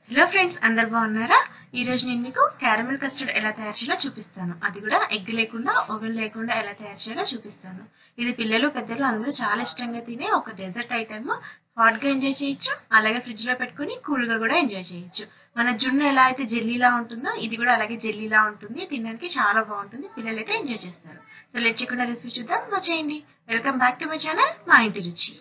hello friends అందరు బాగున్నారా ఈ రోజు నేను మీకు క్యారమెల్ కస్టర్డ్ ఎలా తయారు చేయాలో చూపిస్తాను అది కూడా ఎగ్ లేకుండా ఓవెన్ లేకుండా ఎలా తయారు చేయాలో చూపిస్తాను ఇది పిల్లలు పెద్దలు అందరూ చాలా ఇష్టంగా తినే ఒక డెజర్ట్ ఐటమ్ హాట్గా ఎంజాయ్ చేయొచ్చు అలాగే ఫ్రిడ్జ్లో పెట్టుకొని కూల్గా కూడా ఎంజాయ్ చేయొచ్చు మన జున్ను ఎలా అయితే జెల్లీలా ఉంటుందో ఇది కూడా అలాగే జెల్లీలా ఉంటుంది తినడానికి చాలా బాగుంటుంది పిల్లలు అయితే ఎంజాయ్ చేస్తారు సో లెట్ చేయకుండా రెసిపీ చూద్దాం వచ్చేయండి welcome back to my channel మా ఇంటి రుచి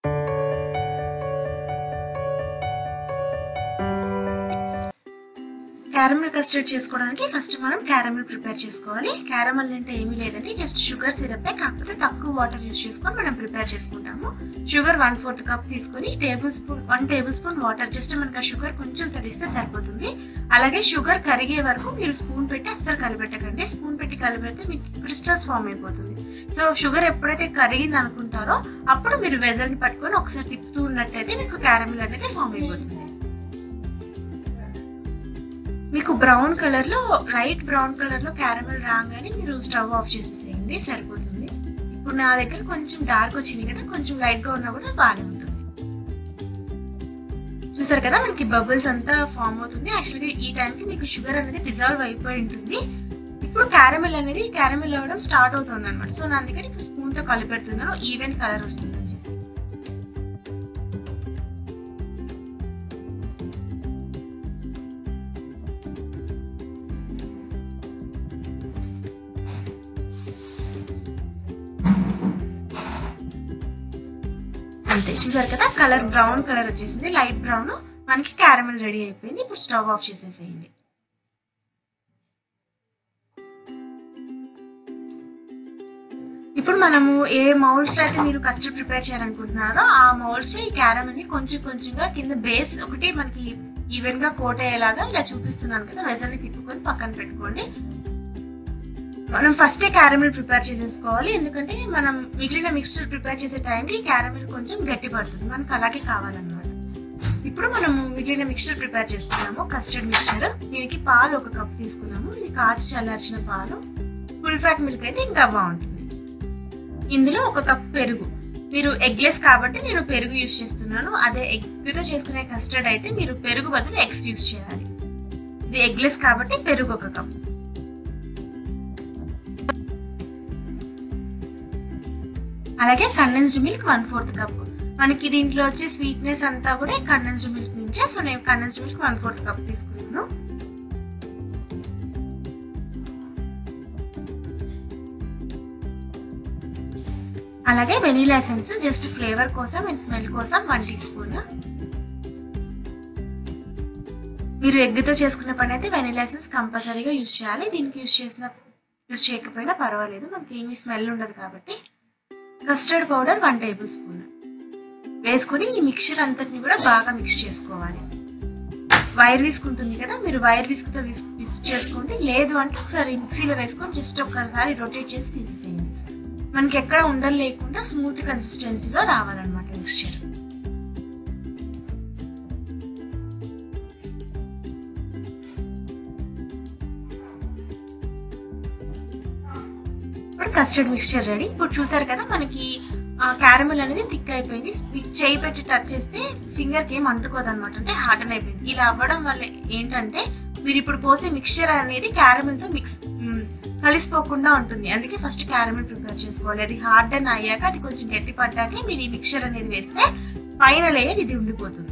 క్యారమెల్ కస్టర్డ్ చేసుకోవడానికి ఫస్ట్ మనం క్యారమెల్ ప్రిపేర్ చేసుకోవాలి క్యారమెల్ అంటే ఏమీ లేదండి జస్ట్ షుగర్ సిరప్ కాకపోతే తక్కువ వాటర్ యూస్ చేసుకొని మనం ప్రిపేర్ చేసుకుంటాము షుగర్ వన్ ఫోర్త్ కప్ తీసుకొని tablespoon one tablespoon water just మనకు ఆ షుగర్ కొంచెం తడిస్తే సరిపోతుంది అలాగే షుగర్ కరిగే వరకు మీరు స్పూన్ పెట్టి అస్సలు కలిపెట్టకండి స్పూన్ పెట్టి కలిపెడితే మీకు క్రిస్టల్స్ ఫామ్ అయిపోతుంది సో షుగర్ ఎప్పుడైతే కరిగింది అనుకుంటారో అప్పుడు మీరు వెజల్ని పట్టుకొని ఒకసారి తిప్పుతూ ఉన్నట్టయితే మీకు క్యారమెల్ అనేది ఫామ్ అయిపోతుంది మీకు బ్రౌన్ కలర్ లో లైట్ బ్రౌన్ కలర్ లో క్యారమెల్ రాగానే మీరు స్టవ్ ఆఫ్ చేసేసేయండి సరిపోతుంది ఇప్పుడు నా దగ్గర కొంచెం డార్క్ వచ్చింది కదా కొంచెం లైట్ గా ఉన్నా కూడా బాగానే ఉంటుంది చూసారు కదా మనకి బబుల్స్ అంతా ఫామ్ అవుతుంది యాక్చువల్గా ఈ టైంకి మీకు షుగర్ అనేది డిజాల్వ్ అయిపోయి ఉంటుంది ఇప్పుడు క్యారమెల్ అనేది క్యారమెల్ అవ్వడం స్టార్ట్ అవుతుంది అనమాట సో నా అందుకని ఇప్పుడు స్పూన్ తో కలిపెడుతున్నాను ఈవెన్ కలర్ వస్తుంది అని చెప్పి అంతే చూసారు కదా కలర్ బ్రౌన్ కలర్ వచ్చేసింది లైట్ బ్రౌన్ మనకి క్యారమెల్ రెడీ అయిపోయింది ఇప్పుడు స్టవ్ ఆఫ్ చేసేసేయండి ఇప్పుడు మనము ఏ మౌల్డ్స్ లో అయితే మీరు కస్టర్డ్ ప్రిపేర్ చేయాలనుకుంటున్నారో ఆ మౌల్డ్స్ లో ఈ క్యారమెల్ ని కొంచెం కొంచెంగా కింద బేస్ ఒకటి మనకి ఈవెన్ గా కోట్ అయ్యేలాగా ఇలా చూపిస్తున్నాను కదా వెజల్ ని తిప్పుకొని పక్కన పెట్టుకోండి మనం ఫస్టే క్యారమెల్ ప్రిపేర్ చేసేసుకోవాలి ఎందుకంటే మనం మిగిలిన మిక్స్చర్ ప్రిపేర్ చేసే టైంకి క్యారమెల్ కొంచెం గట్టి పడుతుంది మనకు అలాగే కావాలన్నమాట ఇప్పుడు మనము మిగిలిన మిక్స్చర్ ప్రిపేర్ చేసుకున్నాము కస్టర్డ్ మిక్స్చర్ దీనికి పాలు ఒక కప్ తీసుకున్నాము ఇది కాచి చల్లార్చిన పాలు ఫుల్ ఫ్యాట్ మిల్క్ అయితే ఇంకా బాగుంటుంది ఇందులో ఒక కప్ పెరుగు మీరు ఎగ్లెస్ కాబట్టి నేను పెరుగు యూస్ చేస్తున్నాను అదే ఎగ్తో చేసుకునే కస్టర్డ్ అయితే మీరు పెరుగు బదులు ఎగ్స్ యూస్ చేయాలి ఇది ఎగ్లెస్ కాబట్టి పెరుగు ఒక కప్ అలాగే condensed milk one fourth cup మనకి దీంట్లో వచ్చే స్వీట్నెస్ అంతా కూడా కండెన్స్డ్ మిల్క్ నుంచే సో నేను condensed milk one fourth cup తీసుకున్నాను అలాగే వెనీలా ఎసెన్స్ జస్ట్ ఫ్లేవర్ కోసం అండ్ స్మెల్ కోసం వన్ టీ స్పూన్ మీరు ఎగ్తో చేసుకునే పని అయితే వెనీలా ఎసెన్స్ కంపల్సరీగా యూజ్ చేయాలి దీనికి యూజ్ చేసిన యూజ్ చేయకపోయినా పర్వాలేదు మనకి ఏమీ స్మెల్ ఉండదు కాబట్టి custard powder one tablespoon వేసుకొని ఈ మిక్చర్ అంతటిని కూడా బాగా మిక్స్ చేసుకోవాలి వైర్ విస్క్ ఉంటుంది కదా మీరు వైర్ విస్క్తో విస్క్ విస్క్ చేసుకోండి లేదు అంటే ఒకసారి మిక్సీలో వేసుకొని జస్ట్ ఒక్కసారి రొటేట్ చేసి తీసేసేయండి మనకి ఎక్కడ ఉండలు లేకుండా స్మూత్ కన్సిస్టెన్సీలో రావాలన్నమాట మిక్స్చర్ ఇప్పుడు కస్టర్డ్ మిక్స్చర్ రెడీ ఇప్పుడు చూసారు కదా మనకి క్యారమెల్ అనేది థిక్ అయిపోయింది చేయి పెట్టి టచ్ చేస్తే ఫింగర్కి ఏం అంటుకోదు అనమాట అంటే హార్డన్ అయిపోయింది ఇలా అవ్వడం వల్ల ఏంటంటే మీరు ఇప్పుడు పోసే మిక్స్చర్ అనేది క్యారమెల్తో మిక్స్ కలిసిపోకుండా ఉంటుంది అందుకే ఫస్ట్ క్యారమెల్ ప్రిపేర్ చేసుకోవాలి అది హార్డన్ అయ్యాక అది కొంచెం గట్టి పడ్డాకే మీరు ఈ మిక్స్చర్ అనేది వేస్తే పైన లేయర్ ఇది ఉండిపోతుంది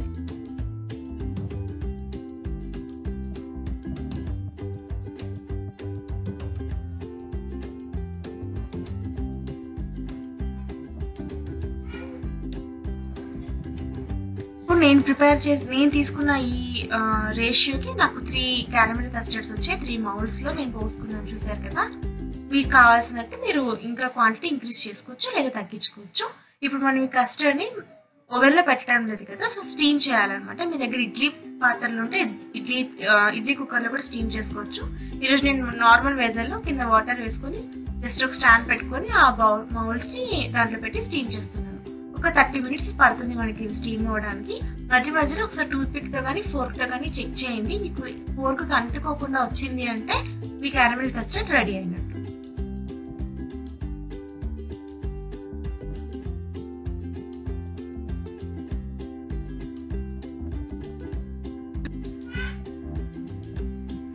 ఇప్పుడు నేను ప్రిపేర్ చేసి నేను తీసుకున్న ఈ రేషియోకి నాకు త్రీ క్యారమెల్ కస్టర్డ్స్ వచ్చాయి త్రీ మౌల్స్లో నేను పోసుకున్నాను చూసారు కదా మీకు కావాల్సినట్టు మీరు ఇంకా క్వాంటిటీ ఇంక్రీజ్ చేసుకోవచ్చు లేదా తగ్గించుకోవచ్చు ఇప్పుడు మనం ఈ కస్టర్డ్ని ఓవెన్లో పెట్టడం లేదు కదా సో స్టీమ్ చేయాలన్నమాట మీ దగ్గర ఇడ్లీ పాత్రలు ఉంటే ఇడ్లీ ఇడ్లీ కుక్కర్లో కూడా స్టీమ్ చేసుకోవచ్చు ఈరోజు నేను నార్మల్ వేజల్లో కింద వాటర్ వేసుకొని జస్ట్ ఒక స్టాండ్ పెట్టుకొని ఆ బౌల్ మౌల్స్ని దాంట్లో పెట్టి స్టీమ్ చేస్తున్నాను ఒక థర్టీ మినిట్స్ పడుతుంది మనకి స్టీమ్ అవ్వడానికి మధ్య మధ్యలో ఒకసారి టూత్ పిక్తో కానీ ఫోర్క్తో కానీ చెక్ చేయండి మీకు ఫోర్క్ అంటుకోకుండా వచ్చింది అంటే మీ క్యారమెల్ కస్టర్డ్ రెడీ అయినట్టు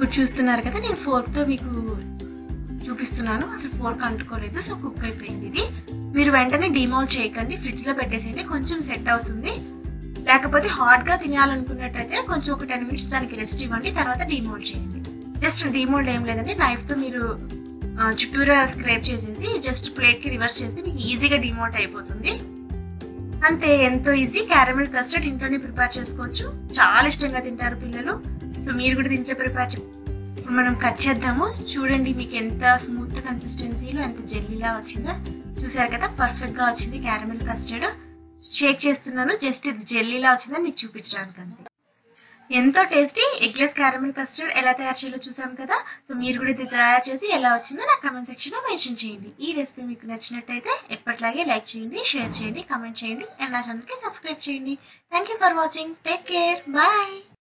ఇప్పుడు చూస్తున్నారు కదా నేను ఫోర్క్తో మీకు చూపిస్తున్నాను అసలు ఫోర్క్ అంటుకోలేదు సో కుక్ అయిపోయింది ఇది మీరు వెంటనే డిమౌల్ట్ చేయకండి ఫ్రిడ్జ్లో పెట్టేసేయండి కొంచెం సెట్ అవుతుంది లేకపోతే హాట్గా తినాలనుకున్నట్టయితే కొంచెం ఒక టెన్ మినిట్స్ దానికి రెస్ట్ ఇవ్వండి తర్వాత డిమోల్డ్ చేయండి జస్ట్ డిమోల్డ్ ఏం లేదండి నైఫ్తో మీరు ఆ, చుట్టూరా స్క్రేప్ చేసేసి జస్ట్ ప్లేట్కి రివర్స్ చేస్తే మీకు ఈజీగా డిమోల్ట్ అయిపోతుంది అంతే ఎంతో ఈజీ క్యారమెల్ కస్టర్డ్ ఇంట్లోనే ప్రిపేర్ చేసుకోవచ్చు చాలా ఇష్టంగా తింటారు పిల్లలు సో మీరు కూడా దీంట్లో ప్రిపేర్ చే ఇప్పుడు మనం కట్ చేద్దాము చూడండి మీకు ఎంత స్మూత్ కన్సిస్టెన్సీలో ఎంత జెల్లీలా వచ్చిందో చూసారు కదా పర్ఫెక్ట్ గా వచ్చింది క్యారమెల్ కస్టర్డ్ షేక్ చేస్తున్నాను జస్ట్ ఇది జెల్లీలా వచ్చిందని మీకు చూపించడానికి అంతే ఎంతో టేస్టీ ఎగ్లెస్ క్యారమెల్ కస్టర్డ్ ఎలా తయారు చేయాలో చూసాం కదా సో మీరు కూడా ఇది తయారు చేసి ఎలా వచ్చిందో నా కమెంట్ సెక్షన్ లో మెన్షన్ చేయండి ఈ రెసిపీ మీకు నచ్చినట్టయితే ఎప్పటిలాగే లైక్ చేయండి షేర్ చేయండి కమెంట్ చేయండి అండ్ నా ఛానల్కి సబ్స్క్రైబ్ చేయండి thank you for watching take care bye